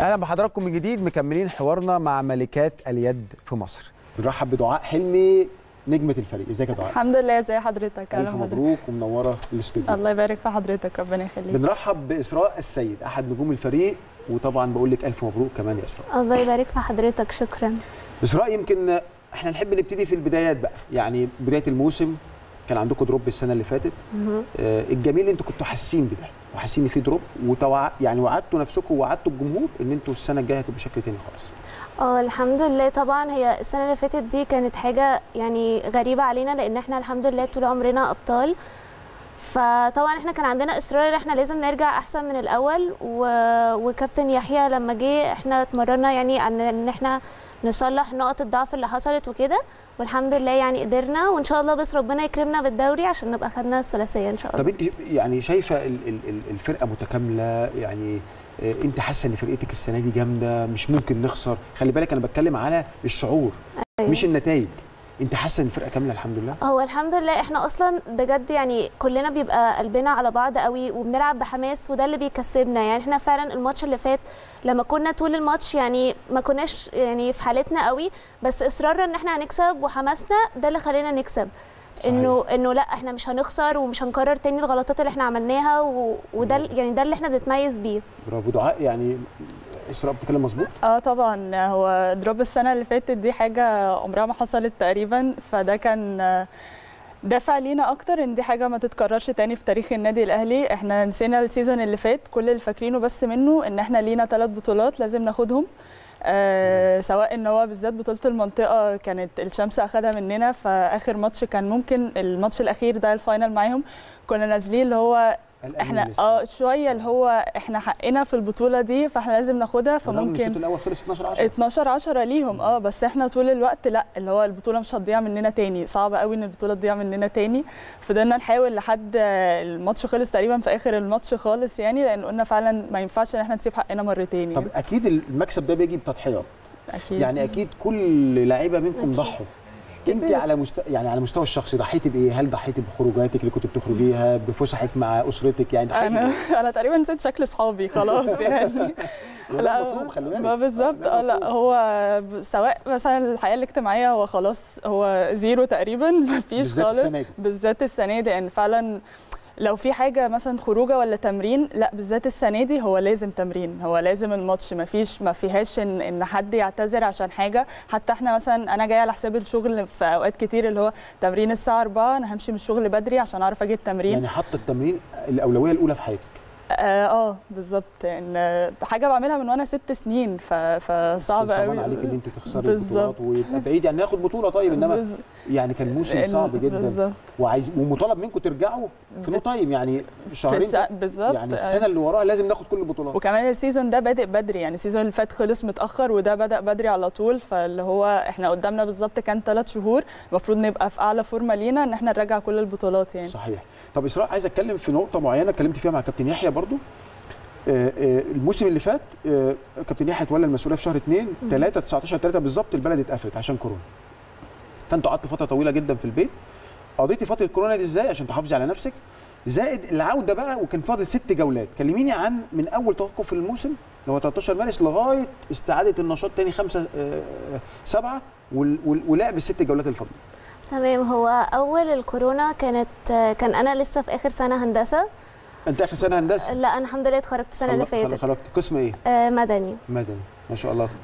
اهلا بحضراتكم من جديد مكملين حوارنا مع ملكات اليد في مصر بنرحب بدعاء حلمي نجمه الفريق ازيك يا دعاء الحمد لله ازي حضرتك الف أهلا بحضرتك. مبروك ومنوره الاستوديو الله يبارك في حضرتك ربنا يخليك بنرحب باسراء السيد احد نجوم الفريق وطبعا بقول لك الف مبروك كمان يا اسراء الله يبارك في حضرتك شكرا اسراء يمكن احنا نحب نبتدي في البدايات بقى يعني بدايه الموسم كان عندكم دروب السنه اللي فاتت آه الجميل انتوا كنتوا حاسين بده وحاسين ان في دروب وتوع... يعني وعدتوا نفسكم ووعدتوا الجمهور ان انتوا السنه الجايه هتبقوا بشكل تاني خالص اه الحمد لله طبعا هي السنه اللي فاتت دي كانت حاجه يعني غريبه علينا لان احنا الحمد لله طول عمرنا ابطال فطبعا احنا كان عندنا اصرار ان احنا لازم نرجع احسن من الاول و... وكابتن يحيى لما جه احنا اتمرنا يعني عن ان احنا نصلح نقط الضعف اللي حصلت وكده والحمد لله يعني قدرنا وان شاء الله بس ربنا يكرمنا بالدوري عشان نبقى خدنا الثلاثيه ان شاء الله طب انت يعني شايفه ال- ال- ال- الفرقه متكامله يعني آه، انت حاسه ان فرقتك السنه دي جامده مش ممكن نخسر خلي بالك انا بتكلم على الشعور أيوة. مش النتائج انت حاسه ان الفرقه كامله الحمد لله هو الحمد لله احنا اصلا بجد يعني كلنا بيبقى قلبنا على بعض قوي وبنلعب بحماس وده اللي بيكسبنا يعني احنا فعلا الماتش اللي فات لما كنا طول الماتش يعني ما كناش يعني في حالتنا قوي بس اصرارنا ان احنا هنكسب وحماسنا ده اللي خلينا نكسب صحيح. انه انه لا احنا مش هنخسر ومش هنكرر تاني الغلطات اللي احنا عملناها و... وده ال- يعني ده اللي احنا بنتميز بيه برافو دعاء يعني اسراء بتتكلم مظبوط اه طبعا هو دروب السنه اللي فاتت دي حاجه عمرها ما حصلت تقريبا فده كان آه، دافع لينا اكتر ان دي حاجه ما تتكررش تاني في تاريخ النادي الاهلي احنا نسينا السيزون اللي فات كل اللي فاكرينه بس منه ان احنا لينا ثلاث بطولات لازم ناخدهم آه سواء ان هو بالذات بطوله المنطقه كانت الشمس اخدها مننا فاخر ماتش كان ممكن الماتش الاخير ده الفاينل معاهم كنا نازلين اللي هو قلقانين احنا لسه. اه شويه اللي هو احنا حقنا في البطوله دي فاحنا لازم ناخدها بالرغم إن الشوط فممكن الاول خلص 12 10 12 10 ليهم اه بس احنا طول الوقت لا اللي هو البطوله مش هتضيع مننا تاني صعب قوي ان البطوله تضيع مننا تاني فضلنا نحاول لحد الماتش خلص تقريبا في اخر الماتش خالص يعني لان قلنا فعلا ما ينفعش ان احنا نسيب حقنا مرتين طب يعني اكيد المكسب ده بيجي بتضحيات اكيد يعني اكيد كل لعيبه منكم أكيد. ضحوا انت على مست... يعني على المستوى الشخصي ضحيتي بايه؟ هل ضحيتي بخروجاتك اللي كنت بتخرجيها بفسحك مع اسرتك يعني ضحيتي انا بإيه؟ انا تقريبا نسيت شكل صحابي خلاص يعني وده مطلوب خلي بالك ما بالظبط ده اه لا مطلوب. هو ب- سواء مثلا الحياه الاجتماعيه هو خلاص هو زيرو تقريبا ما فيش بالذات خالص السنة دي. بالذات السنه دي ان فعلا لو في حاجه مثلا خروجه ولا تمرين لا بالذات السنه دي هو لازم تمرين هو لازم الماتش ما فيش ما فيهاش ان ان حد يعتذر عشان حاجه حتى احنا مثلا انا جايه على حساب الشغل في اوقات كتير اللي هو تمرين الساعه 4 انا همشي من الشغل بدري عشان اعرف اجي التمرين يعني حاطه التمرين الاولويه الاولى في حياتك اه, آه بالظبط ان آه، حاجه بعملها من وانا ست سنين ف... فصعب قوي صعبان عليك ان انت تخسري بالظبط. البطولات ويبقى بعيد يعني ناخد بطوله طيب انما بز- يعني كان موسم إن- صعب جدا بالظبط وعايز ومطالب منكم ترجعوا في نو تايم يعني في شهرين الس- بالظبط يعني السنه اللي وراها لازم ناخد كل البطولات وكمان السيزون ده بادئ بدري يعني السيزون اللي فات خلص متاخر وده بدا بدري على طول فاللي هو احنا قدامنا بالظبط كان ثلاث شهور المفروض نبقى في اعلى فورمه لينا ان احنا نرجع كل البطولات يعني صحيح طب اسراء عايز اتكلم في نقطه معينه اتكلمت فيها مع كابتن يحيى برضو آه، آه، الموسم اللي فات آه، كابتن يحيى اتولى المسؤوليه في شهر 2 3 19 3 بالظبط البلد اتقفلت عشان كورونا فانتوا قعدتوا فتره طويله جدا في البيت قضيتي فتره كورونا دي ازاي عشان تحافظي على نفسك زائد العوده بقى وكان فاضل ست جولات كلميني عن من اول توقف الموسم اللي هو 13 مارس لغايه استعاده النشاط تاني 5 7 ولعب الست جولات الفاضله تمام هو اول الكورونا كانت كان انا لسه في اخر سنه هندسه انت اخر سنه هندسه لا انا الحمد لله اتخرجت السنه اللي خلق- خلق- فاتت خلقت قسم ايه آه، مدني مدني ما شاء الله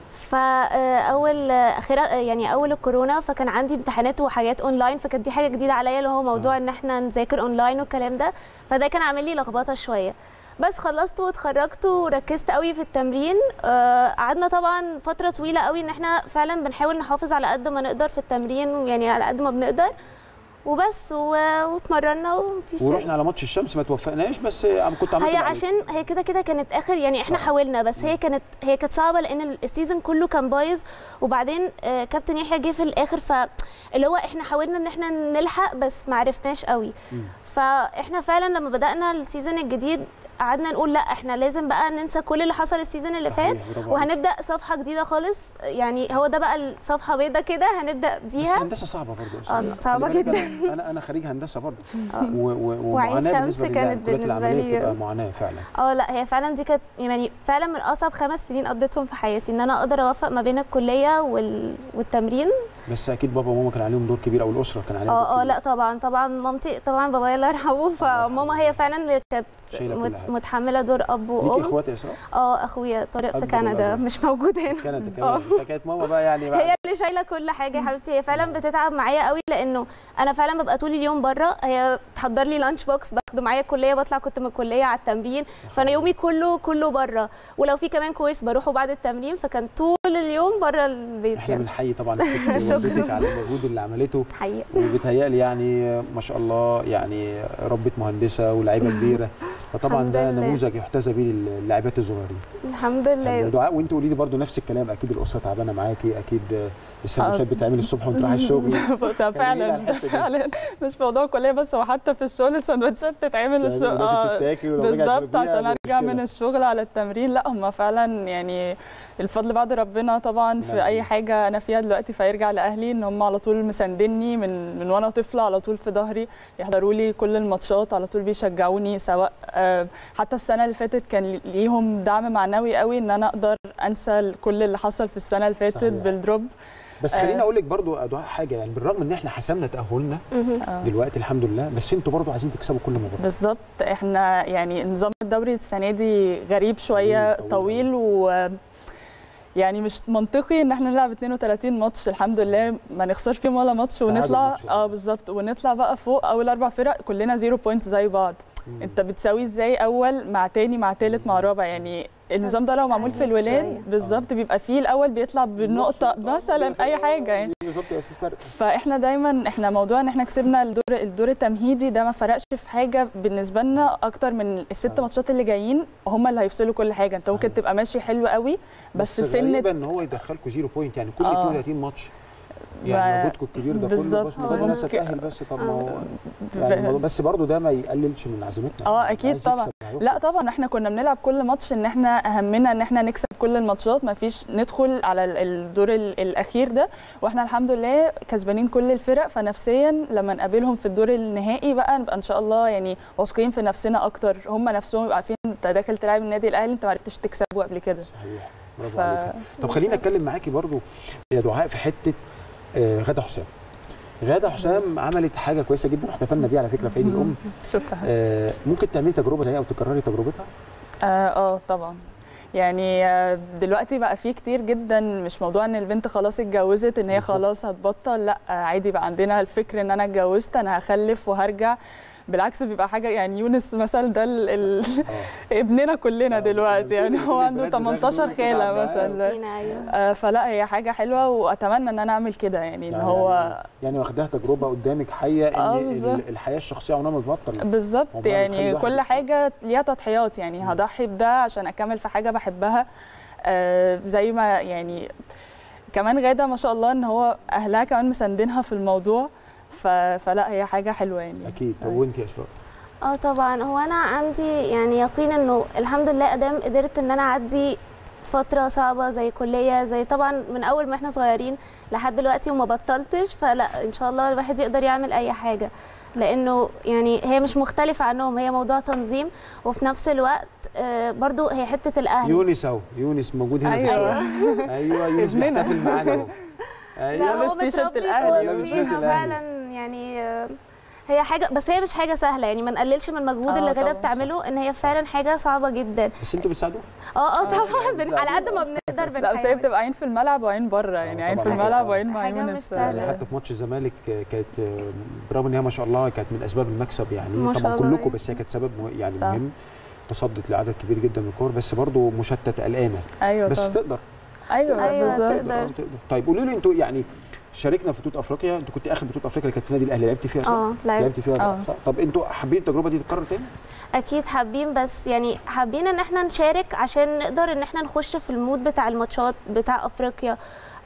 فاول اخيرا يعني اول الكورونا فكان عندي امتحانات وحاجات اونلاين فكانت دي حاجه جديده عليا اللي هو موضوع آه. ان احنا نذاكر اونلاين والكلام ده فده كان عامل لي لخبطه شويه بس خلصت واتخرجت وركزت قوي في التمرين آه، قعدنا طبعا فتره طويله قوي ان احنا فعلا بنحاول نحافظ على قد ما نقدر في التمرين يعني على قد ما بنقدر وبس و... واتمرنا ومفيش ورحنا على ماتش الشمس ما توفقناش بس عم كنت عملت هي اللي عليك. عشان هي كده كده كانت اخر يعني احنا صح. حاولنا بس هي كانت هي كانت صعبه لان السيزون كله كان بايظ وبعدين آه، كابتن يحيى جه في الاخر فاللي هو احنا حاولنا ان احنا نلحق بس ما عرفناش قوي مم. فاحنا فعلا لما بدانا السيزون الجديد قعدنا نقول لا احنا لازم بقى ننسى كل اللي حصل السيزون اللي صحيح، فات برافو عليك. وهنبدا صفحه جديده خالص يعني هو ده بقى الصفحه بيضه كده هنبدا بس بيها هندسه صعبه برضه يا آه، أستاذ. صعبة خلي بالك جدا. أنا- انا انا خريج هندسه برضه آه. و- و- وعين ومعاناه شمس بالنسبه كانت للكليات بالنسبة العمليه لي- بتبقى معاناه فعلا اه لا هي فعلا دي كانت يعني فعلا من اصعب خمس سنين قضيتهم في حياتي ان انا اقدر اوفق ما بين الكليه وال... والتمرين بس اكيد بابا وماما كان عليهم دور كبير او الاسره كان عليها دور اه اه كبير. لا طبعا طبعا مامتي طبعا بابايا الله يرحمه فماما هي فعلا اللي كانت شايله كل مت- حاجه متحمله دور اب ليكي وام اخوات يا اسراء؟ اه اخويا طارق في أكبر ولا كندا أصغر؟ مش موجود هنا كانت آه. كمان كانت ماما بقى يعني بقى هي اللي شايله كل حاجه يا حبيبتي هي فعلا بتتعب معايا قوي لانه انا فعلا ببقى طول اليوم بره هي تحضر لي لانش بوكس باخده معايا الكليه بطلع كنت من الكليه على التمرين فانا يومي كله كله بره ولو في كمان كورس بروحه بعد التمرين فكان طول اليوم بره البيت احنا يعني بنحيي طبعا الست والدتك على المجهود اللي عملته حقيقه وبتهيألي يعني ما شاء الله يعني ربة مهندسه ولاعيبه كبيره فطبعا الحمد ده لله. نموذج يحتذى به للاعبات الصغيرين الحمد لله دعاء وانت قولي لي برضو نفس الكلام اكيد الاسره تعبانه معاكي اكيد السندوتشات بتعمل الصبح وانت رايح الشغل ده فعلا الحتة ده دي. فعلا مش موضوع كليه بس هو حتى في الشغل السندوتشات تتعمل الص- لازم آه، تتاكل ولو رجعت بالظبط تربيها عشان ارجع مشكلة. من الشغل على التمرين لا هم فعلا يعني الفضل بعد ربنا طبعا في نعم. اي حاجه انا فيها دلوقتي فيرجع لاهلي ان هم على طول مساندني من من وانا طفله على طول في ظهري يحضروا لي كل الماتشات على طول بيشجعوني سواء آه، حتى السنه اللي فاتت كان ليهم دعم معنوي قوي ان انا اقدر انسى كل اللي حصل في السنه اللي فاتت صحيح. بالدروب بس آه. خليني اقول لك برضو يا دعاء حاجه يعني بالرغم ان احنا حسمنا تاهلنا مهم. آه. دلوقتي الحمد لله بس انتوا برضو عايزين تكسبوا كل مباراه بالظبط احنا يعني نظام الدوري السنه دي غريب شويه طويل- طويل, و يعني مش منطقي ان احنا نلعب 32 ماتش الحمد لله ما نخسرش فيهم ولا ماتش تعادل ونطلع ماتش واحد اه بس. بالظبط ونطلع بقى فوق اول اربع فرق كلنا زيرو بوينتس زي بعض مم. انت بتساوي ازاي اول مع تاني مع تالت مع رابع يعني النظام ده لو معمول في تعجيز الولاد شوية. بالظبط بيبقى فيه الاول بيطلع بنقطه نص- مثلا اي حاجه يعني بالظبط يبقى في فرق فاحنا دايما احنا موضوع ان احنا كسبنا الدور الدور التمهيدي ده ما فرقش في حاجه بالنسبه لنا اكتر من الست آه. ماتشات اللي جايين هم اللي هيفصلوا كل حاجه انت ممكن صحيح. تبقى ماشي حلو قوي بس, بس سن غريبه ان هو يدخلكم زيرو بوينت يعني كل آه. 32 ماتش يعني ما- مجهودكم الكبير ده كله بالظبط. بس مجرد الناس ممكن- تتاهل بس طب ما هو ب- يعني الموضوع- بس برضو ده ما يقللش من عزيمتنا اه يعني اكيد عايز طبعا يكسب هيخرج. لا طبعا احنا كنا بنلعب كل ماتش ان احنا اهمنا ان احنا نكسب كل الماتشات ما فيش ندخل على ال- الدور ال- الاخير ده واحنا الحمد لله كسبانين كل الفرق فنفسيا لما نقابلهم في الدور النهائي بقى نبقى ان شاء الله يعني واثقين في نفسنا اكتر هم نفسهم يبقوا عارفين انت داخل تلعب النادي الاهلي انت ما عرفتش تكسبه قبل كده صحيح برافو ف... عليك طب خليني اتكلم معاكي برضو يا دعاء في حته آه، غاده حسام غاده حسام عملت حاجه كويسه جدا واحتفلنا بيها على فكره في عيد الام شكرا آه، ممكن تعملي تجربه زيها او تكرري تجربتها اه آه، طبعا يعني آه، دلوقتي بقى في كتير جدا مش موضوع ان البنت خلاص اتجوزت ان هي بالظبط. خلاص هتبطل لا آه، عادي بقى عندنا الفكر ان انا اتجوزت انا هخلف وهرجع بالعكس بيبقى حاجه يعني يونس مثلا ده ال- ال- اه ابننا كلنا آه، دلوقتي كل- يعني كل هو عنده البنات 18 بتاخده كده خاله عندها مثلا فلسطين، ايوه آه، فلا هي حاجه حلوه واتمنى ان انا اعمل كده يعني ان يعني- هو يعني واخداها تجربه قدامك حيه آه، ان بالظبط. ال- الحياه الشخصيه عمرها ما بتبطل بالظبط عمرها ما تخلي يعني الواحد كل يبطل. حاجه ليها تضحيات يعني مم. هضحي بده عشان اكمل في حاجه بحبها آه زي ما يعني كمان غاده ما شاء الله ان هو اهلها كمان مساندينها في الموضوع ف... فلا هي حاجه حلوه يعني اكيد طب أيوة. وانت يا اسراء اه طبعا هو انا عندي يعني يقين انه الحمد لله ادام قدرت ان انا اعدي فتره صعبه زي كليه زي طبعا من اول ما احنا صغيرين لحد دلوقتي وما بطلتش فلا ان شاء الله الواحد يقدر يعمل اي حاجه لانه يعني هي مش مختلفه عنهم هي موضوع تنظيم وفي نفس الوقت آه، برضو هي حته الاهل يونس اهو يونس موجود هنا في أيوة. الصورة. ايوه يونس ابننا. بيحتفل معانا اهو لا ايوه هو لابس تيشيرت متربي في الأهلي. لابس تيشيرت وسطينا الأهلي. فعلا يعني آه، هي حاجه بس هي مش حاجه سهله يعني ما نقللش من المجهود آه اللي غاده طبعاً. بتعمله ان هي فعلا حاجه صعبه جدا بس انتوا بتساعدوه اه اه طبعا يعني بن- على قد ما بنقدر لا بس هي بنحاول بتبقى عين في الملعب وعين بره يعني عين في طبعاً. الملعب وعين مع حاجة مش يونس سهلة. يعني حتى في ماتش الزمالك كانت برغم ان هي ما شاء الله كانت من اسباب المكسب يعني ما شاء طبعا الله كلكم يعني. بس هي كانت سبب مه- يعني صح. مهم تصدت لعدد كبير جدا من الكور بس برضه مشتت قلقانه ايوه بس طبعا تقدر ايوه, أيوة، بالظبط تقدر. آه، تقدر طيب قولوا لي انتوا يعني شاركنا في بطوله افريقيا انتوا كنت اخر بطوله افريقيا اللي كانت في النادي الاهلي لعبتي فيها صح؟ اه لعبت لعبتي فيها آه. صح؟ طب انتوا حابين التجربه دي تتكرر تاني؟ اكيد حابين بس يعني حابين ان احنا نشارك عشان نقدر ان احنا نخش في المود بتاع الماتشات بتاع افريقيا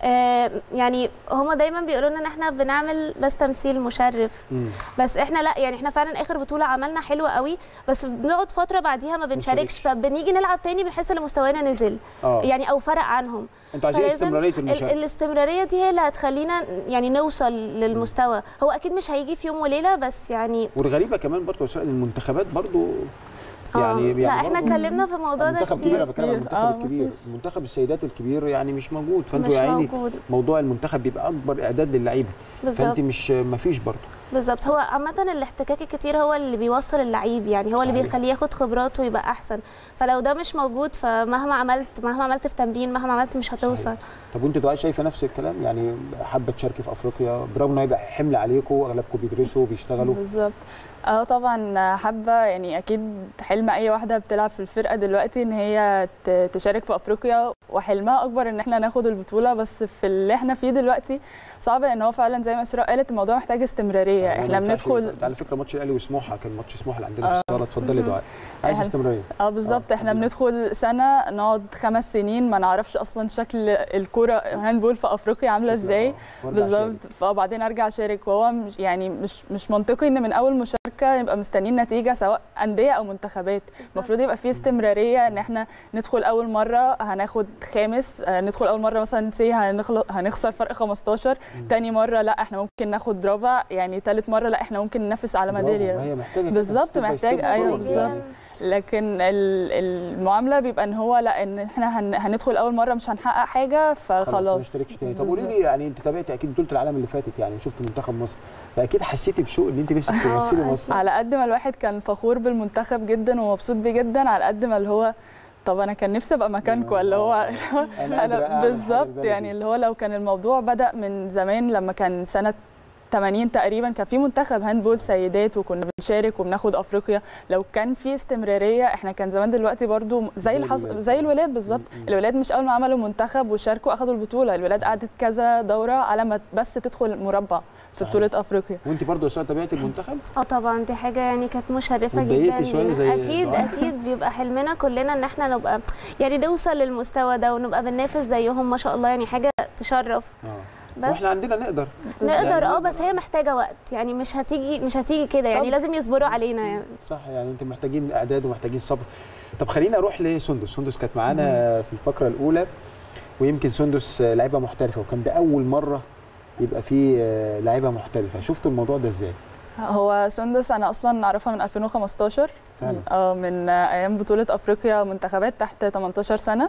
آه، يعني هما دايما بيقولوا لنا ان احنا بنعمل بس تمثيل مشرف مم. بس احنا لا يعني احنا فعلا اخر بطوله عملنا حلوه قوي بس بنقعد فتره بعديها ما بنشاركش بنشاركش. فبنيجي نلعب تاني بنحس ان مستوانا نزل اه يعني او فرق عنهم انتوا عايزين فلازم استمراريه ال- المشاركه الاستمراريه دي هي اللي هتخلينا يعني نوصل للمستوى هو اكيد مش هيجي في يوم وليله بس يعني والغريبه كمان برضه يا اسراء ان المنتخبات برضه آه، يعني لا يعني احنا برضه اتكلمنا في الموضوع ده المنتخب الكبير انا كتير بتكلم عن كتير. المنتخب آه، الكبير مفيش. منتخب السيدات الكبير يعني مش موجود فانتوا مش يا عيني موجود موضوع المنتخب بيبقى اكبر اعداد للعيبه بالظبط فانت مش مفيش برضه بالظبط هو عامة الاحتكاك الكتير هو اللي بيوصل اللعيب يعني هو اللي صحيح. بيخليه ياخد خبرات ويبقى أحسن فلو ده مش موجود فمهما عملت مهما عملت في تمرين مهما عملت مش هتوصل صحيح. طب وانت دعاء شايفه نفس الكلام يعني حابه تشاركي في افريقيا برغم انه هيبقى حمل عليكم اغلبكم بيدرسوا وبيشتغلوا بالظبط اه طبعا حابه يعني اكيد حلم اي واحده بتلعب في الفرقه دلوقتي ان هي ت- تشارك في افريقيا وحلمها اكبر ان احنا ناخد البطوله بس في اللي احنا فيه دلوقتي صعب لان هو فعلا زي ما اسراء قالت الموضوع محتاج استمراريه صحيح، احنا ما ينفعش- بندخل على فكره ماتش الاهلي وسموحه كان ماتش سموحه اللي عندنا في آه. الصاله اتفضلي مهم. دعاء عايز إحنا- استمراريه اه بالظبط آه، احنا الحمد لله. بندخل سنه نقعد خمس سنين ما نعرفش اصلا شكل الكوره هاندبول في افريقيا عامله شكلها، ازاي آه، وارجع بالظبط أشارك. فبعدين ارجع اشارك وهو مش يعني مش مش منطقي ان من اول مشاركه نبقى مستنيين نتيجه سواء انديه او منتخبات المفروض يبقى في استمراريه ان احنا ندخل اول مره هناخد خامس آه، ندخل اول مره مثلا سي هنخسر فرق 15 تاني مره لا احنا ممكن ناخد رابع يعني تالت مره لا احنا ممكن ننافس على برافو، ميداليه ما هي محتاجه كده، بالظبط، step by محتاج- step أيوة، forward بالظبط. يعني. لكن ال- المعامله بيبقى ان هو لا ان احنا هن- هندخل اول مره مش هنحقق حاجه خلاص فخلاص ما نشتركش تاني طب قولي بالظبط. لي يعني انت تابعتي اكيد بطوله العالم اللي فاتت يعني شفت منتخب مصر فاكيد حسيتي بشوق ان انت نفسك تمثلي أكيد. مصر على قد ما الواحد كان فخور بالمنتخب جدا ومبسوط بيه جدا على قد ما اللي هو طب انا كان نفسي ابقى مكانكم اللي هو أنا قادرة أعمل انا حاجة بالظبط لبلدي. يعني اللي هو لو كان الموضوع بدا من زمان لما كان سنه 80 تقريبا كان في منتخب هاندبول سيدات وكنا بنشارك وبناخد افريقيا لو كان في استمراريه احنا كان زمان دلوقتي برضو زي زي اللي حصل الولاد. زي الولاد بالظبط م- م. الولاد مش اول ما عملوا منتخب وشاركوا اخدوا البطوله الولاد قعدت كذا دوره على ما بس تدخل مربع في صحيح. بطوله افريقيا وانت برضه يا اسراء تابعتي المنتخب اه طبعا دي حاجه يعني كانت مشرفه جدا واتضايقتي شوية لينا. زي اكيد دعاء؟ اكيد بيبقى حلمنا كلنا ان احنا نبقى يعني نوصل للمستوى ده ونبقى بننافس زيهم ما شاء الله يعني حاجه تشرف اه بس واحنا عندنا نقدر نقدر يعني اه بس هي محتاجه وقت يعني مش هتيجي مش هتيجي كده يعني صبر. لازم يصبروا علينا يعني صح يعني انتم محتاجين اعداد ومحتاجين صبر طب خليني اروح لسندس سندس كانت معانا في الفقره الاولى ويمكن سندس آه، لعيبه محترفه وكان ده اول مره يبقى في آه، لعيبه محترفه شفتوا الموضوع ده ازاي هو سندس انا اصلا اعرفها من 2015 فعلا. اه من ايام بطوله افريقيا منتخبات تحت 18 سنه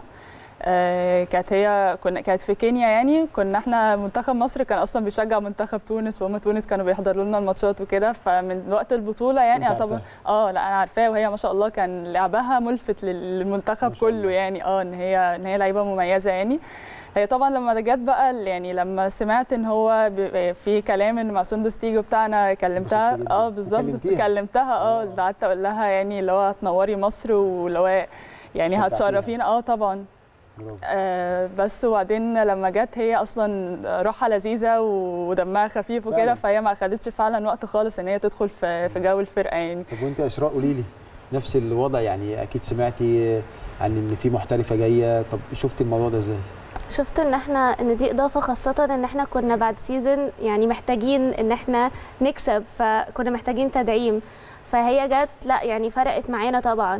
آه، كانت هي كنا كانت في كينيا يعني كنا احنا منتخب مصر كان اصلا بيشجع منتخب تونس وهم تونس كانوا بيحضروا لنا الماتشات وكده فمن وقت البطوله يعني أنت طبعا عارفاها. اه لا انا عارفاها وهي ما شاء الله كان لعبها ملفت لل- للمنتخب ما شاء الله. كله يعني اه ان هي ان هي لعيبه مميزه يعني هي طبعا لما جت بقى ال- يعني لما سمعت ان هو بيبقى في كلام ان مع سندس تيجي وبتاع انا كلمتها انبسطت جداً. اه بالظبط وكلمتيها. كلمتها اه آه. قعدت اقول لها يعني اللي هو هتنوري مصر واللي هو يعني شجعتيها. هتشرفينا اه طبعا برافو. آه بس وبعدين لما جت هي اصلا روحها لذيذه ودمها خفيف وكده فعلا. فهي ما خدتش فعلا وقت خالص ان هي تدخل في في جو الفرقه يعني طب وانت يا اسراء قولي لي نفس الوضع يعني اكيد سمعتي عن ان في محترفه جايه طب شفتي الموضوع ده ازاي شفت ان احنا ان دي اضافه خاصه ان احنا كنا بعد سيزون يعني محتاجين ان احنا نكسب فكنا محتاجين تدعيم فهي جت لا يعني فرقت معانا طبعا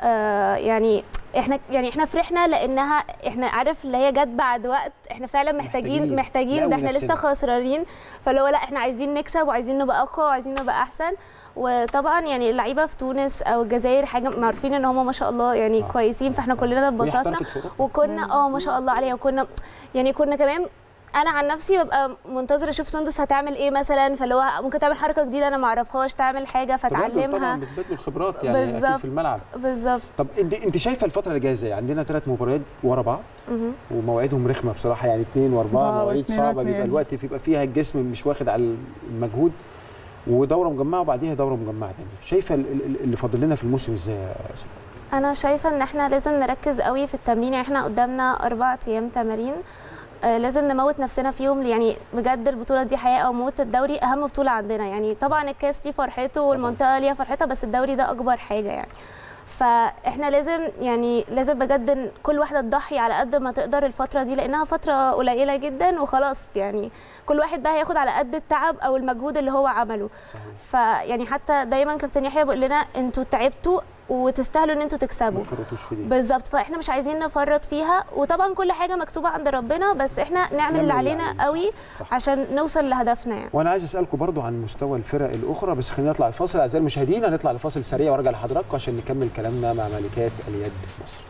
آه يعني احنا يعني احنا فرحنا لانها احنا عارف اللي هي جت بعد وقت احنا فعلا محتاجين محتاجين محتاجين ده نقوي احنا لسه نفسنا. خسرانين فاللي هو لا احنا عايزين نكسب وعايزين نبقى اقوى وعايزين نبقى احسن وطبعا يعني اللعيبه في تونس او الجزائر حاجه معروفين ان هم ما شاء الله يعني آه. كويسين فاحنا كلنا وهي اتبسطنا احترفت في أوروبا. وكنا اه ما شاء الله عليها وكنا يعني كنا كمان انا عن نفسي ببقى منتظره اشوف سندس هتعمل ايه مثلا فاللي هو ممكن تعمل حركه جديده انا ما اعرفهاش تعمل حاجه تبادل فتعلمها طبعا بتبادلوا الخبرات يعني اكيد بالظبط. في الملعب بالظبط طب انت انت شايفه الفتره اللي جايه ازاي عندنا ثلاث مباريات ورا بعض مهم. ومواعيدهم رخمه بصراحه يعني اثنين واربعه آه، مواعيد واثنين صعبه واثنين. بيبقى الوقت بيبقى فيها الجسم مش واخد على المجهود ودوره مجمعه وبعديها دوره مجمعه تانية شايفه ال- ال- اللي فاضل لنا في الموسم ازاي يا سارة؟ انا شايفه ان احنا لازم نركز قوي في التمرين يعني احنا قدامنا اربع ايام تمارين آه، لازم نموت نفسنا فيهم يعني بجد البطوله دي حقيقه او موت الدوري اهم بطوله عندنا يعني طبعا الكاس ليه فرحته والمنطقه ليها فرحتها بس الدوري ده اكبر حاجه يعني فاحنا لازم يعني لازم بجد كل واحده تضحي على قد ما تقدر الفتره دي لانها فتره قليله جدا وخلاص يعني كل واحد بقى هياخد على قد التعب او المجهود اللي هو عمله صحيح فيعني حتى دايما كابتن يحيى بيقول لنا انتوا تعبتوا وتستاهلوا ان انتوا ما تكسبوا فرطوش في دي بالظبط فاحنا مش عايزين نفرط فيها وطبعا كل حاجه مكتوبه عند ربنا بس احنا نعمل نعمل اللي اللي علينا علينا. قوي صح. عشان نوصل لهدفنا يعني وانا عايز اسالكم برضو عن مستوى الفرق الاخرى بس خلينا نطلع الفاصل اعزائي المشاهدين هنطلع لفاصل سريع وارجع لحضراتكم عشان نكمل كلامنا مع ملكات اليد في مصر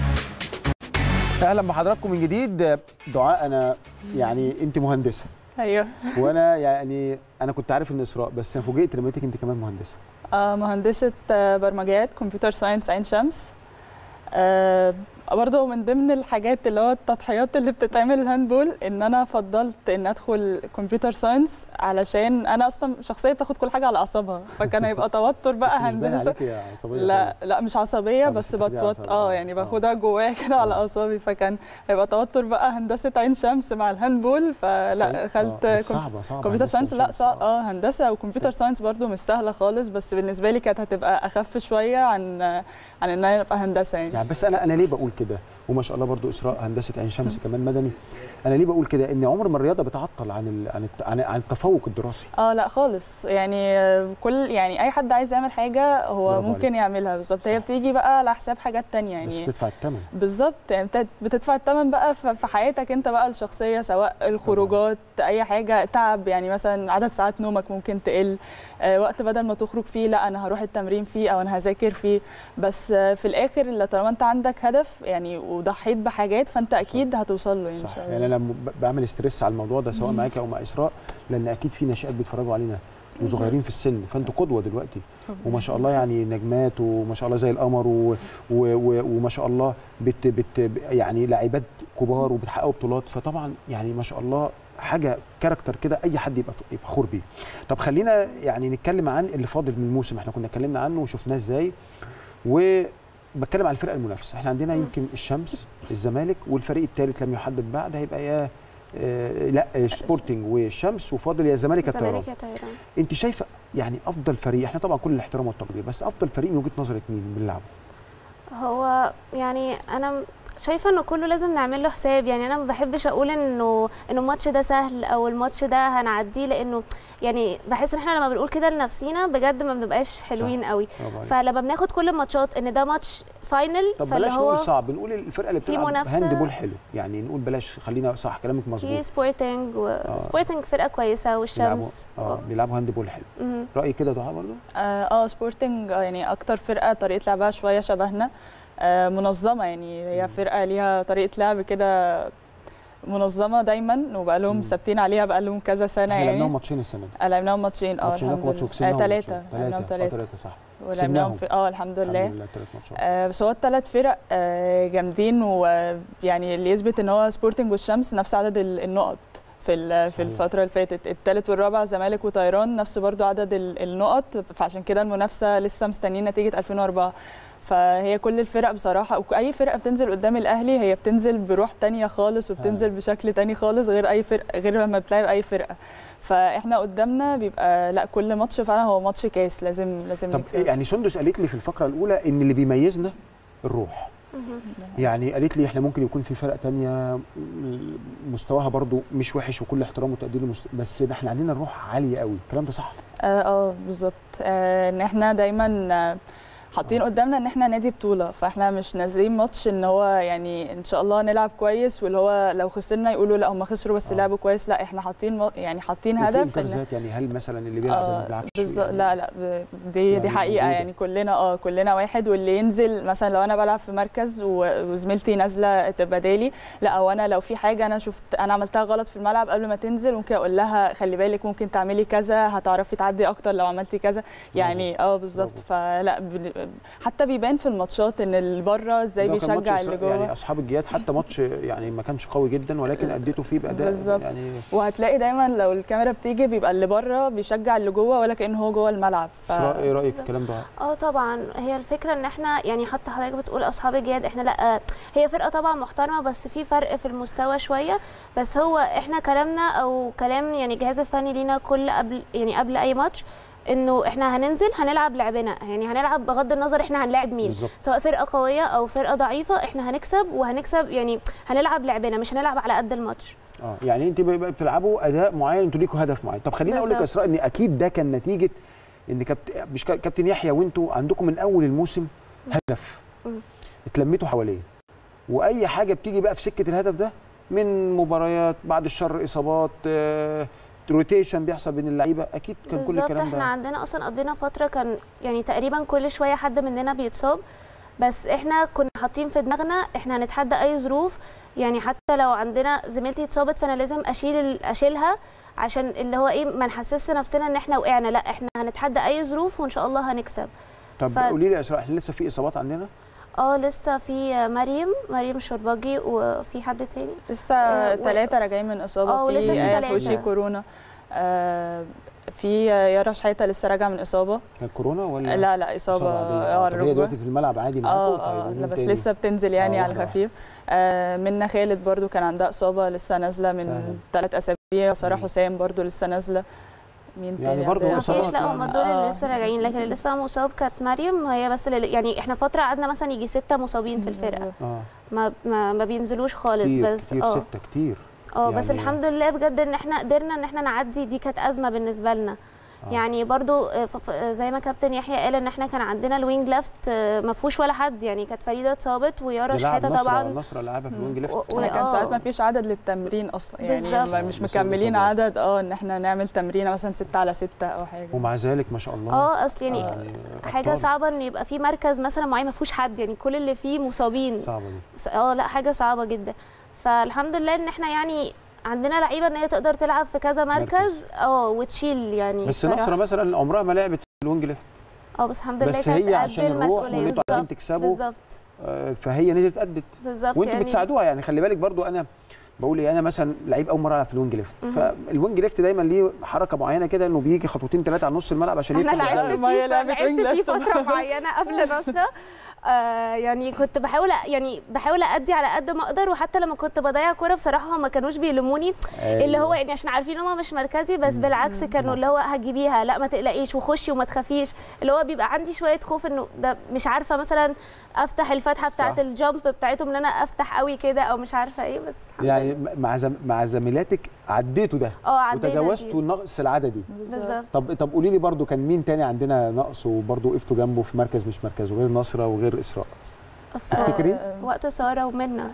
اهلا بحضراتكم من جديد دعاء انا يعني انت مهندسه ايوه وانا يعني انا كنت عارف ان اسراء بس انا فوجئت لما لقيتك انت كمان مهندسه آه، مهندسة آه، برمجيات كمبيوتر ساينس عين شمس آه، برضه من ضمن الحاجات اللي هو التضحيات اللي بتتعمل الهاندبول ان انا فضلت ان ادخل كمبيوتر ساينس علشان انا اصلا شخصيه بتاخد كل حاجه على اعصابها فكان هيبقى توتر بقى بس مش باين هندسه عليكي يا عصبيه لا لا مش عصبيه آه، بس بس بتاخديها بتوت عصبية. اه يعني آه. باخدها جوايا كده على اعصابي فكان هيبقى توتر بقى هندسه عين شمس مع الهاندبول فلا دخلت آه، كم- صعبه صعبه كمبيوتر هندسة ساينس لا وشمس. صع... اه هندسه وكمبيوتر ساينس برضو مش سهله خالص بس بالنسبه لي كانت هتبقى اخف شويه عن عن ان انا ابقى هندسه يعني يعني بس انا انا ليه بقول كده وما شاء الله برضو اسراء هندسه عين شمس كمان مدني انا ليه بقول كده ان عمر ما الرياضه بتعطل عن ال... عن الت... عن عن التفوق الدراسي اه لا خالص يعني آه، كل يعني اي حد عايز يعمل حاجه هو برافو ممكن عليك. يعملها بالظبط هي صح. بتيجي بقى على حساب حاجات تانية بس يعني بتدفع الثمن بالظبط يعني انت بتدفع الثمن بقى ف- في حياتك انت بقى الشخصيه سواء الخروجات اي حاجه تعب يعني مثلا عدد ساعات نومك ممكن تقل آه، وقت بدل ما تخرج فيه لا انا هروح التمرين فيه او انا هذاكر فيه بس آه، في الاخر اللي طالما انت عندك هدف يعني وضحيت بحاجات فانت اكيد هتوصل له يعني ان صح شاء الله يعني انا ب- بعمل ستريس على الموضوع ده سواء معاكي او مع اسراء لان اكيد في ناشئات بيتفرجوا علينا وصغيرين في السن فانتوا قدوه دلوقتي وما شاء الله يعني نجمات وما شاء الله زي القمر و... و... و... وما شاء الله بت... بت... يعني لاعبات كبار وبتحققوا بطولات فطبعا يعني ما شاء الله حاجه كاركتر كده اي حد يبقى يبقى فخور بيه طب خلينا يعني نتكلم عن اللي فاضل من الموسم احنا كنا اتكلمنا عنه وشفناه ازاي وبتكلم على الفرقه المنافسه احنا عندنا يمكن الشمس الزمالك والفريق الثالث لم يحدد بعد هيبقى يا آه، لا آه، سبورتنج والشمس وفاضل يا الزمالك يا الطيران الزمالك يا طيران انت شايفه يعني افضل فريق احنا طبعا كل الاحترام والتقدير بس افضل فريق من وجهه نظرك مين بنلعبه هو يعني انا شايفه انه كله لازم نعمل له حساب يعني انا ما بحبش اقول انه انه الماتش ده سهل او الماتش ده هنعديه لانه يعني بحس ان احنا لما بنقول كده لنفسينا بجد ما بنبقاش حلوين قوي برافو عليك. فلما بناخد كل الماتشات ان ده ماتش فاينل طب فاللي بلاش نقول هو صعب نقول الفرقه اللي في بتلعب منافسة. هاند بول حلو يعني نقول بلاش خلينا صح كلامك في مظبوط سبورتنج وسبورتنج فرقه كويسه بيلعبوا والشمس اه بيلعبوا هاند بول حلو مهم. رايي كده دعاء برضه اه آه، سبورتنج آه، يعني اكتر فرقه طريقه لعبها شويه شبهنا آه منظمه يعني هي مم. فرقه ليها طريقه لعب كده منظمه دايما وبقى مم. لهم ثابتين عليها بقى لهم كذا سنه احنا لعبناهم يعني ماتشين السنه دي آه، لعبناهم ماتشين اه ماتشين الحمد ماتش لله وكسبناهم ثلاثه لعبناهم ثلاثه ثلاثه ثلاثه صح ولعبناهم في اه الحمد لله الحمد لله ثلاث ماتشات آه بس هو الثلاث فرق آه جامدين ويعني اللي يثبت ان هو سبورتنج والشمس نفس عدد ال- النقط في ال- في صحيح. الفتره اللي فاتت الثالث والرابع زمالك وطيران نفس برضو عدد ال- النقط فعشان كده المنافسه لسه مستنيين نتيجه 2004 فهي كل الفرق بصراحه واي فرقه بتنزل قدام الاهلي هي بتنزل بروح تانية خالص وبتنزل آه. بشكل تاني خالص غير اي فرقه غير لما بتلعب اي فرقه فاحنا قدامنا بيبقى لا كل ماتش فعلا هو ماتش كاس لازم لازم طب نكسب يعني سندس قالت لي في الفقره الاولى ان اللي بيميزنا الروح مهم. يعني قالت لي احنا ممكن يكون في فرق تانية م- مستواها برضو مش وحش وكل احترام وتقدير لمست... بس ده احنا عندنا الروح عاليه قوي الكلام ده صح اه اه بالظبط آه ان احنا دايما آه، حاطين قدامنا ان احنا نادي بطوله فاحنا مش نازلين ماتش ان هو يعني ان شاء الله نلعب كويس واللي هو لو خسرنا يقولوا لا هم خسروا بس آه. لعبوا كويس لا احنا حاطين مو- يعني حاطين وفي هدف انكار إن- ذات يعني هل مثلا اللي بيلعب زي ما آه، بيلعبش بالظبط يعني لا لا ب- دي يعني دي حقيقه موجودة. يعني كلنا اه كلنا واحد واللي ينزل مثلا لو انا بلعب في مركز و- وزميلتي نازله تبقى بدالي لا او انا لو في حاجه انا شفت انا عملتها غلط في الملعب قبل ما تنزل ممكن اقول لها خلي بالك ممكن تعملي كذا هتعرفي تعدي اكتر لو عملتي كذا يعني اه بالظبط برافو. فلا بن- حتى بيبان في الماتشات ان اللي بره ازاي ده كان ماتش بيشجع إسرا- اللي جوه يعني اصحاب الجياد حتى ماتش يعني ما كانش قوي جدا ولكن اديته فيه باداء بالظبط. يعني وهتلاقي دايما لو الكاميرا بتيجي بيبقى اللي بره بيشجع اللي جوه ولا كانه هو جوه الملعب ف... إسراء، ايه رايك في الكلام ده اه طبعا هي الفكره ان احنا يعني حتى حضرتك بتقول اصحاب الجياد احنا لا هي فرقه طبعا محترمه بس في فرق في المستوى شويه بس هو احنا كلامنا او كلام يعني الجهاز الفني لينا كل قبل يعني قبل اي ماتش انه احنا هننزل هنلعب لعبنا يعني هنلعب بغض النظر احنا هنلاعب مين بالظبط. سواء فرقه قويه او فرقه ضعيفه احنا هنكسب وهنكسب يعني هنلعب لعبنا مش هنلعب على قد الماتش اه يعني انت بقى بتلعبوا اداء معين انتوا ليكوا هدف معين طب خليني اقول لك يا بالظبط. اسراء ان اكيد ده كان نتيجه ان كابت... مش كا- كابتن يحيى وانتوا عندكم من اول الموسم هدف مم. اتلميتوا حواليه واي حاجه بتيجي بقى في سكه الهدف ده من مباريات بعد الشر اصابات آه، روتيشن بيحصل بين اللعيبه اكيد كان كل بالظبط الكلام احنا ده عندنا اصلا قضينا فتره كان يعني تقريبا كل شويه حد مننا بيتصاب بس احنا كنا حاطين في دماغنا احنا هنتحدى اي ظروف يعني حتى لو عندنا زميلتي اتصابت فانا لازم اشيل ال- اشيلها عشان اللي هو ايه ما نحسسش نفسنا ان احنا وقعنا لا احنا هنتحدى اي ظروف وان شاء الله هنكسب طب ف- قولي لي يا اسراء احنا لسه في اصابات عندنا اه لسه في مريم مريم شرباجي وفي حد تاني لسه آه، و- ثلاثة راجعين من إصابة آه، ولسه في آه، تلاتة. خوشي كورونا آه، في يارا شحاتة لسه راجعة من إصابة كان كورونا ولا لا لا إصابة عادية؟ آه، آه، على طب هي الركبة دلوقتي في الملعب عادي معاكم اه طيب اه ومين لا بس تاني؟ لسه بتنزل يعني آه، على واحدة خفيف آه منا خالد برضو كان عندها إصابة لسه نازلة فعلا. من ثلاث أسابيع سارة مم. حسام برضو لسه نازلة مين يعني تاني برضو عندنا؟ ما إصابات فيش لا هم يعني. دول اللي آه. لسه راجعين لكن اللي لسه مصاب كانت مريم هي بس اللي يعني احنا فتره قعدنا مثلا يجي سته مصابين في الفرقه اه ما ما, ما بينزلوش خالص كتير بس كتير اه سته كتير اه بس يعني- الحمد لله بجد ان احنا قدرنا ان احنا نعدي دي كانت ازمه بالنسبه لنا آه. يعني برضو آه، ف- ف- زي ما كابتن يحيى قال ان احنا كان عندنا الوينج ليفت آه، ما فيهوش ولا حد يعني كانت فريده اتصابت ويارا ده لاعب شحاته نصر طبعا نصر لعبها في الوينج ليفت و- احنا كان آه. ساعات ما فيش عدد للتمرين اصلا يعني بالظبط. ما- مش بس مكملين الإصابات. عدد اه ان احنا نعمل تمرينه مثلا ستة على ستة او حاجه ومع ذلك ما شاء الله اه اصل يعني يعني حاجه أبطال. صعبه ان يبقى في مركز مثلا معين ما فيهوش حد يعني كل اللي فيه مصابين صعبه دي س- اه لا حاجه صعبه جدا فالحمد لله ان احنا يعني عندنا لعيبه ان هي تقدر تلعب في كذا مركز اه وتشيل يعني بس بصراحة. نصر مثلا عمرها ما لعبت في الوينج ليفت اه بس الحمد لله بس كانت هي قد عشان الروح المسؤوليه وان انتوا عايزين بالظبط تكسبوا بالظبط آه، فهي نزلت ادت بالظبط وانتوا يعني بتساعدوها يعني خلي بالك برضو انا بقول ايه انا مثلا لعيب اول مره العب في الوينج ليفت مهم. فالوينج ليفت دايما ليه حركه معينه كده انه بيجي خطوتين ثلاثه على نص الملعب عشان انا يفتح لعبت الزاوية. ما هي فيه لعبة وينج لعبت فيه ليفت. فتره معينه قبل نصره آه يعني كنت بحاول أ- يعني بحاول ادي على قد ما اقدر وحتى لما كنت بضيع كوره بصراحه هم ما كانوش بيلوموني اللي هو يعني عشان عارفين ان هم مش مركزي بس بالعكس كانوا اللي هو هتجيبيها لا ما تقلقيش وخشي وما تخافيش اللي هو بيبقى عندي شويه خوف انه ده مش عارفه مثلا افتح الفتحه بتاعه صح. الجامب بتاعتهم ان انا افتح قوي كده او مش عارفه ايه بس الحمد يعني لله. مع زم... مع زميلاتك عديتوا ده اه عدينا وتجاوزتوا دي. النقص العددي بالظبط طب طب قولي لي برضو كان مين تاني عندنا نقص وبرضو وقفتوا جنبه في مركز مش مركزه غير نصره وغير اسراء في- تفتكري؟ في وقت ساره ومنى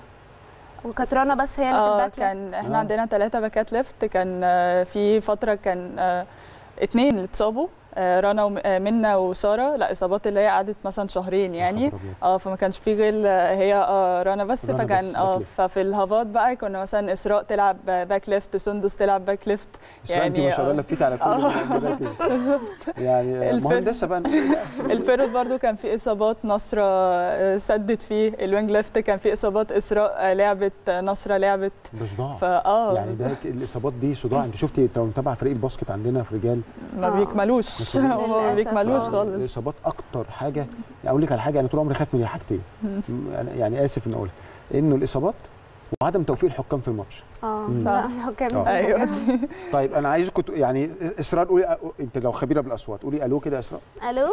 وكانت رنا بس هي اللي في اه الباك ليفت. كان احنا آه. عندنا ثلاثة باكات ليفت كان آه، في فترة كان آه، اتنين اللي اتصابوا آه، رنا ومنى وسارة لا اصابات اللي هي قعدت مثلا شهرين يعني خبر أبيض. اه فما كانش في غير هي اه رنا بس رنا بس فكان باك اه ليفت. ففي الهافات بقى كنا مثلا اسراء تلعب باك ليفت سندس تلعب باك ليفت اسراء انت يعني ما شاء الله آه. لفيتي على كل المراكز يعني الفرق. مهندسه بقى الفيرود برضو كان في اصابات نصرة آه، سدت فيه الوينج ليفت كان في اصابات اسراء آه، لعبت آه، نصرة لعبت ده صداع فاه يعني ده ك- الاصابات دي صداع انت شفتي لو متابعه فريق الباسكت عندنا في رجال ما آه. بيكملوش للأسف. هما ما بيكملوش آه. خالص الاصابات اكتر حاجه يعني اقول لك على حاجه انا طول عمري خايف من حاجتين يعني, يعني اسف ان اقولها انه الاصابات وعدم توفيق الحكام في الماتش اه مم. لا حكام آه. ايوه طيب انا عايزكم تق- يعني اسراء قولي انت لو خبيره بالاصوات قولي الو كده يا اسراء الو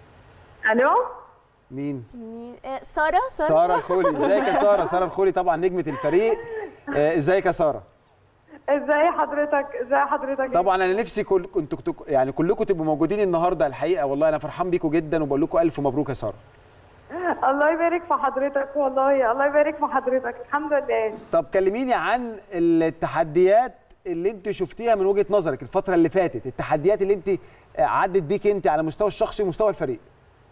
الو مين مين؟ آه، ساره ساره ساره الخولي ازيك يا ساره ساره الخولي طبعا نجمه الفريق آه، ازيك يا ساره ازاي حضرتك ازاي حضرتك طبعا انا نفسي كل كنتوا كنتوا- يعني كلكم تبقوا موجودين النهارده الحقيقه والله انا فرحان بيكم جدا وبقول لكم الف مبروك يا ساره الله يبارك في حضرتك والله الله يبارك في حضرتك الحمد لله طب كلميني عن التحديات اللي انت شفتيها من وجهه نظرك الفتره اللي فاتت التحديات اللي انت عدت بيك انت على المستوى الشخصي ومستوى الفريق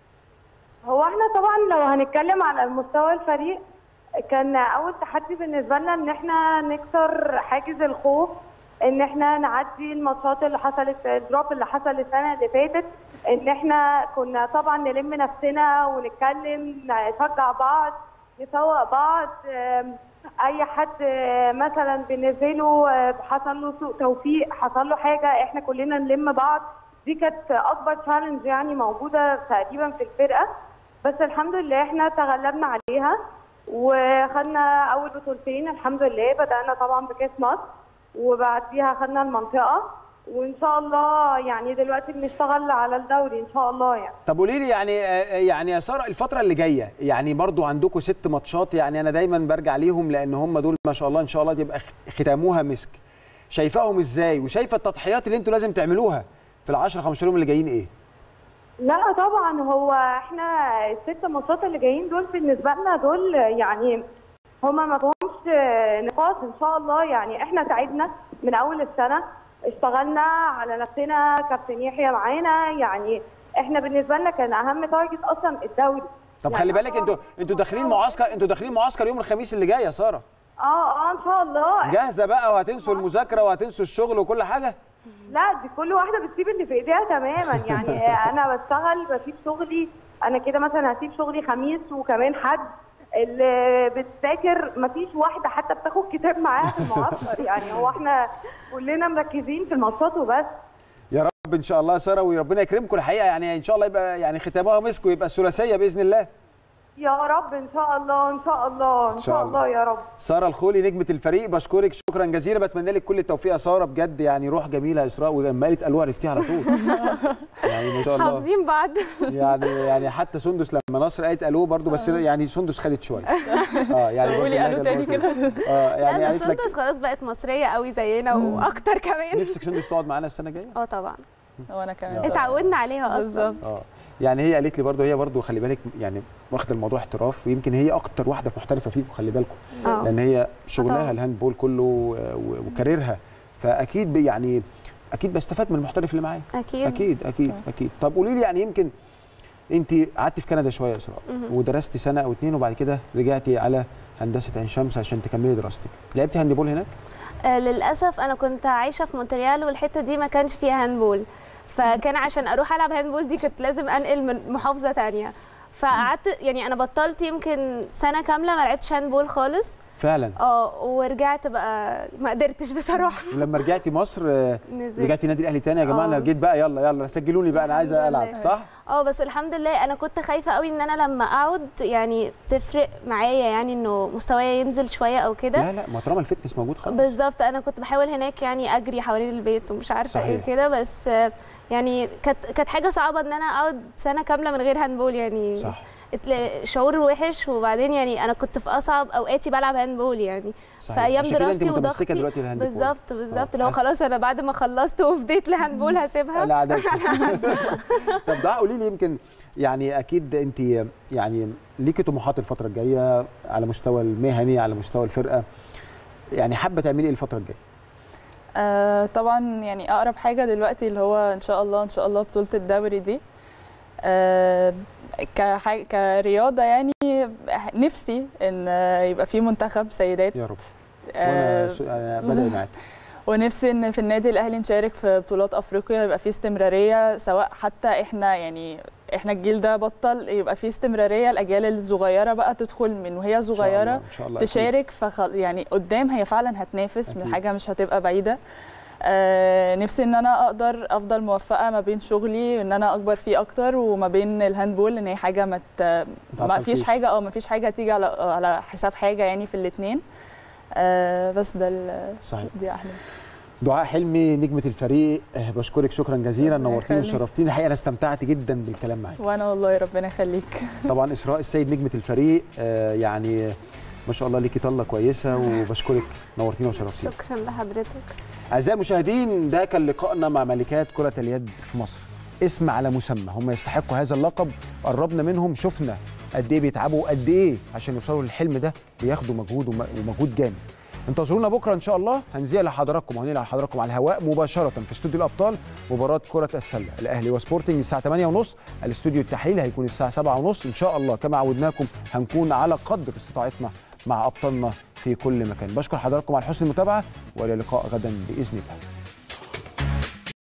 هو احنا طبعا لو هنتكلم على المستوى الفريق كان اول تحدي بالنسبه لنا ان احنا نكسر حاجز الخوف ان احنا نعدي الماتشات اللي حصلت الدروب اللي حصل السنه اللي فاتت ان احنا كنا طبعا نلم نفسنا ونتكلم نشجع بعض نسوق بعض آم، اي حد آه، مثلا بنزله آه، حصل له سوء توفيق حصل له حاجه احنا كلنا نلم بعض دي كانت اكبر تشالنج يعني موجوده تقريبا في الفرقه بس الحمد لله احنا تغلبنا عليها وخدنا اول بطولتين الحمد لله بدانا طبعا بكاس مصر وبعديها خدنا المنطقه وان شاء الله يعني دلوقتي بنشتغل على الدوري ان شاء الله يعني طب قولي لي يعني آه، يعني يا ساره الفتره اللي جايه يعني برضو عندكم ست ماتشات يعني انا دايما برجع ليهم لان هم دول ما شاء الله ان شاء الله تبقى ختاموها مسك شايفاهم ازاي وشايفه التضحيات اللي انتوا لازم تعملوها في ال 10 15 يوم اللي جايين ايه لا طبعا هو احنا الست ماتشات اللي جايين دول بالنسبه لنا دول يعني هما ما فيهمش نقاط ان شاء الله يعني احنا تعبنا من اول السنه اشتغلنا على نفسنا كابتن يحيى معانا يعني احنا بالنسبه لنا كان اهم تارجت اصلا الدوري طب يعني خلي بالك آه، انتوا انتوا داخلين معسكر انتوا داخلين معسكر يوم الخميس اللي جاي يا ساره اه اه ان شاء الله جاهزه بقى وهتنسوا المذاكره وهتنسوا الشغل وكل حاجه لا دي كل واحده بتسيب اللي في ايديها تماما يعني انا بشتغل بسيب شغلي انا كده مثلا هسيب شغلي خميس وكمان حد اللي بتذاكر مفيش واحده حتى بتاخد كتاب معاها في المعسكر يعني هو احنا كلنا مركزين في الماتشات وبس يا رب ان شاء الله يا ساره وربنا يكرمكم الحقيقه يعني ان شاء الله يبقى يعني ختامها مسك ويبقى الثلاثيه باذن الله يا رب ان شاء الله ان شاء الله ان شاء الله يا رب ساره الخولي نجمه الفريق بشكرك شكرا جزيلا بتمنى لك كل التوفيق يا ساره بجد يعني روح جميله يا اسراء ولما قالت الوه عرفتيها على طول يعني ما شاء الله حافظين بعض يعني يعني حتى سندس لما نصر قالت الو برضو بس يعني سندس خدت شويه اه يعني برضو قولي الو اللهجة تاني المصرية. كده اه يعني لا قالت لك سندس خلاص بقت مصريه قوي زينا واكتر كمان نفسك سندس تقعد معانا السنه الجايه اه طبعا وانا كمان آه. اتعودنا عليها اصلا بالظبط اه يعني هي قالت لي برضو هي برضو خلي بالك يعني واخده الموضوع احتراف ويمكن هي اكتر واحده محترفه فيكم خلي بالكم اه لان هي شغلها طبعا. الهاند بول كله آه، و- وكاريرها فاكيد بي- يعني اكيد بستفاد من المحترف اللي معايا اكيد اكيد اكيد اكيد طب قولي لي يعني يمكن انت قعدتي في كندا شويه يا اسراء ودرستي سنه او اتنين وبعد كده رجعتي على هندسه عين شمس عشان تكملي دراستك لعبتي هاند بول هناك آه للاسف انا كنت عايشه في مونتريال والحته دي ما كانش فيها هاندبول فكان عشان اروح العب هاندبول دي كنت لازم انقل من محافظه تانية فقعدت يعني انا بطلت يمكن سنه كامله ما لعبتش هاندبول خالص فعلا اه ورجعت بقى ما قدرتش بصراحه ولما رجعتي مصر آه، نزلت رجعتي نادي الاهلي تاني يا جماعه انا اه. جيت بقى يلا يلا سجلوني بقى انا عايزه الحمد العب لله. صح اه بس الحمد لله انا كنت خايفه قوي ان انا لما اقعد يعني تفرق معايا يعني انه مستواي ينزل شويه او كده لا لا ما طالما الفتنس موجود خلاص بالظبط انا كنت بحاول هناك يعني اجري حوالين البيت ومش عارفه ايه صحيح. كده بس آه، يعني كانت كانت حاجه صعبه ان انا اقعد سنه كامله من غير هاندبول يعني صح اتل- شعور وحش وبعدين يعني انا كنت في اصعب اوقاتي بلعب هاندبول يعني صحيح. في ايام عشان كده دراستي انت متمسكه وضغطي دلوقتي الهاند بول. بالظبط بالظبط اللي هو حاسس- خلاص انا بعد ما خلصت وفضيت لهاندبول هسيبها لا عادي طب ده قولي لي يمكن يعني اكيد انت يعني ليكي طموحات الفتره الجايه على مستوى المهني على مستوى الفرقه يعني حابه تعملي ايه الفتره الجايه آه طبعا يعني اقرب حاجه دلوقتي اللي هو ان شاء الله ان شاء الله بطوله الدوري دي آه كحاجة كرياضه يعني نفسي ان يبقى في منتخب سيدات يا رب آه وانا س- أنا بدأ معاك ونفسي ان في النادي الاهلي نشارك في بطولات افريقيا يبقى في استمراريه سواء حتى احنا يعني احنا الجيل ده بطل يبقى في استمراريه الاجيال الصغيره بقى تدخل من وهي إن شاء الله، صغيره ان شاء الله أكيد. تشارك فخل يعني قدام هي فعلا هتنافس من أكيد. حاجه مش هتبقى بعيده آه نفسي ان انا اقدر افضل موفقه ما بين شغلي ان انا اكبر فيه اكتر وما بين الهاندبول ان هي حاجه ما ت- ما تعطلكيش. فيش حاجه او ما فيش حاجه تيجي على على حساب حاجه يعني في الاثنين آه بس ده ال- صحيح دي احلى دعاء حلمي نجمه الفريق آه، بشكرك شكرا جزيلا ربنا نورتيني يخليك. وشرفتيني الحقيقه انا استمتعت جدا بالكلام معاك وانا والله ربنا يخليك طبعا اسراء السيد نجمه الفريق آه، يعني ما شاء الله ليكي طله كويسه وبشكرك نورتينا وشرفتينا شكرا لحضرتك أعزائي المشاهدين ده كان لقائنا مع ملكات كرة اليد في مصر اسم على مسمى هم يستحقوا هذا اللقب قربنا منهم شفنا قد ايه بيتعبوا وقد ايه عشان يوصلوا للحلم ده بياخدوا مجهود وم- ومجهود جامد انتظرونا بكره ان شاء الله هنذيع لحضراتكم وهننقل لحضراتكم على الهواء مباشره في استوديو الابطال مباراه كره السله الاهلي وسبورتنج الساعه 8:30 الاستوديو التحليلي هيكون الساعه 7:30 ان شاء الله كما عودناكم هنكون على قدر استطاعتنا مع ابطالنا في كل مكان بشكر حضراتكم على حسن المتابعه والى اللقاء غدا باذن الله